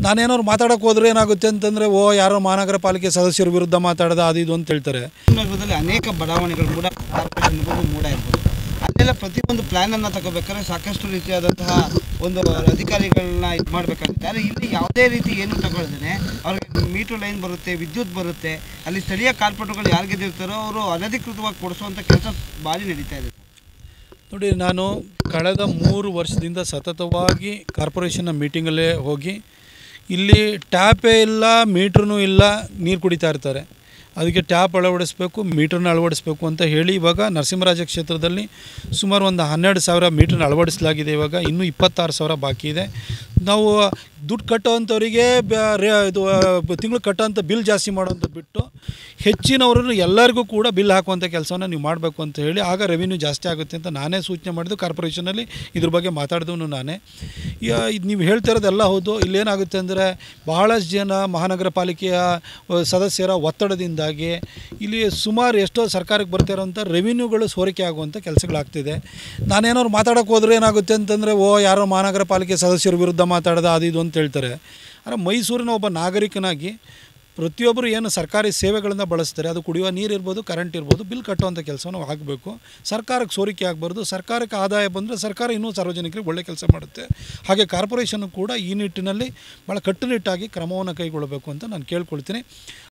ನಾನೇನಾದ್ರು ಮಾತಾಡೋಕೆ ಹೋದ್ರೆ ಏನಾಗುತ್ತೆ ಅಂತಂದರೆ ಓ ಯಾರೋ ಮಹಾನಗರ ಪಾಲಿಕೆ ಸದಸ್ಯರ ವಿರುದ್ಧ ಮಾತಾಡ್ದ ಅದು ಇದು ಅಂತ ಹೇಳ್ತಾರೆ ನಗರದಲ್ಲಿ ಅನೇಕ ಬಡಾವಣೆಗಳು ಮೂಡ ಕಾರ್ಪೊರೇಷನ್ ಇರ್ಬೋದು ಮೂಡ ಇರ್ಬೋದು ಅಲ್ಲೆಲ್ಲ ಪ್ರತಿಯೊಂದು ಪ್ಲ್ಯಾನನ್ನು ತಗೋಬೇಕಾದ್ರೆ ಸಾಕಷ್ಟು ರೀತಿಯಾದಂತಹ ಒಂದು ಅಧಿಕಾರಿಗಳನ್ನ ಇದು ಮಾಡಬೇಕಾಗುತ್ತೆ ಆದರೆ ಇಲ್ಲಿ ಯಾವುದೇ ರೀತಿ ಏನು ತಗೊಳ್ದೇನೆ ಅವ್ರಿಗೆ ಮೀಟ್ರ್ ಲೈನ್ ಬರುತ್ತೆ ವಿದ್ಯುತ್ ಬರುತ್ತೆ ಅಲ್ಲಿ ಸ್ಥಳೀಯ ಕಾರ್ಪೊರೇಟ್ಗಳು ಯಾರು ಗೆದ್ದಿರ್ತಾರೋ ಅವರು ಅನಧಿಕೃತವಾಗಿ ಕೊಡಿಸುವಂಥ ಕೆಲಸ ಭಾರಿ ನಡೀತಾ ಇದೆ ನೋಡಿ ನಾನು ಕಳೆದ ಮೂರು ವರ್ಷದಿಂದ ಸತತವಾಗಿ ಕಾರ್ಪೊರೇಷನ್ನ ಮೀಟಿಂಗಲ್ಲೇ ಹೋಗಿ ಇಲ್ಲಿ ಟ್ಯಾಪೇ ಇಲ್ಲ ಮೀಟ್ರೂ ಇಲ್ಲ ನೀರು ಕುಡಿತಾ ಇರ್ತಾರೆ ಅದಕ್ಕೆ ಟ್ಯಾಪ್ ಅಳವಡಿಸ್ಬೇಕು ಮೀಟ್ರನ್ನ ಅಳವಡಿಸ್ಬೇಕು ಅಂತ ಹೇಳಿ ಇವಾಗ ನರಸಿಂಹರಾಜ ಕ್ಷೇತ್ರದಲ್ಲಿ ಸುಮಾರು ಒಂದು ಹನ್ನೆರಡು ಸಾವಿರ ಮೀಟ್ರನ್ನ ಅಳವಡಿಸಲಾಗಿದೆ ಇವಾಗ ಇನ್ನೂ ಇಪ್ಪತ್ತಾರು ಸಾವಿರ ಬಾಕಿ ಇದೆ ನಾವು ದುಡ್ಡು ಕಟ್ಟೋವಂಥವರಿಗೆ ಇದು ತಿಂಗಳು ಕಟ್ಟೋಂಥ ಬಿಲ್ ಜಾಸ್ತಿ ಮಾಡೋಂಥ ಬಿಟ್ಟು ಹೆಚ್ಚಿನವರನ್ನು ಎಲ್ಲರಿಗೂ ಕೂಡ ಬಿಲ್ ಹಾಕುವಂಥ ಕೆಲಸವನ್ನು ನೀವು ಮಾಡಬೇಕು ಅಂತ ಹೇಳಿ ಆಗ ರೆವಿನ್ಯೂ ಜಾಸ್ತಿ ಆಗುತ್ತೆ ಅಂತ ನಾನೇ ಸೂಚನೆ ಮಾಡಿದ್ದು ಕಾರ್ಪೊರೇಷನಲ್ಲಿ ಇದ್ರ ಬಗ್ಗೆ ಮಾತಾಡಿದವನು ನಾನೇ ಯಾ- ಇದು ನೀವು ಹೇಳ್ತಾ ಇರೋದೆಲ್ಲ ಹೌದು ಇಲ್ಲೇನಾಗುತ್ತೆ ಅಂದರೆ ಬಹಳಷ್ಟು ಜನ ಮಹಾನಗರ ಪಾಲಿಕೆಯ ಅ, ಸದಸ್ಯರ ಒತ್ತಡದಿಂದಾಗಿ ಇಲ್ಲಿ ಸುಮಾರು ಎಷ್ಟೋ ಸರ್ಕಾರಕ್ಕೆ ಬರ್ತಾ ಇರೋಂಥ ರೆವಿನ್ಯೂಗಳು ಸೋರಿಕೆ ಆಗುವಂಥ ಕೆಲಸಗಳಾಗ್ತಿದೆ ನಾನೇನಾದ್ರು ಮಾತಾಡೋಕೆ ಹೋದ್ರೆ ಏನಾಗುತ್ತೆ ಅಂತಂದರೆ ಓ ಯಾರೋ ಮಹಾನಗರ ಪಾಲಿಕೆ ಸದಸ್ಯರ ವಿರುದ್ಧ ಮಾತಾಡ್ದ ಅದು ಇದು ಅಂತ ಹೇಳ್ತಾರೆ ಆದರೆ ಮೈಸೂರಿನ ಒಬ್ಬ ನಾಗರಿಕನಾಗಿ ಪ್ರತಿಯೊಬ್ಬರು ಏನು ಸರ್ಕಾರಿ ಸೇವೆಗಳನ್ನು ಬಳಸ್ತಾರೆ ಅದು ಕುಡಿಯುವ ನೀರು ಇರ್ಬೋದು ಕರೆಂಟ್ ಇರ್ಬೋದು ಬಿಲ್ ಕಟ್ಟುವಂಥ ಕೆಲಸವನ್ನು ಆಗಬೇಕು ಸರ್ಕಾರಕ್ಕೆ ಸೋರಿಕೆ ಆಗಬಾರ್ದು ಸರ್ಕಾರಕ್ಕೆ ಆದಾಯ ಬಂದರೆ ಸರ್ಕಾರ ಇನ್ನೂ ಸಾರ್ವಜನಿಕರಿಗೆ ಒಳ್ಳೆ ಕೆಲಸ ಮಾಡುತ್ತೆ ಹಾಗೆ ಕಾರ್ಪೊರೇಷನ್ ಕೂಡ ಈ ನಿಟ್ಟಿನಲ್ಲಿ ಭಾಳ ಕಟ್ಟುನಿಟ್ಟಾಗಿ ಕ್ರಮವನ್ನು ಕೈಗೊಳ್ಳಬೇಕು ಅಂತ ನಾನು ಕೇಳ್ಕೊಳ್ತೀನಿ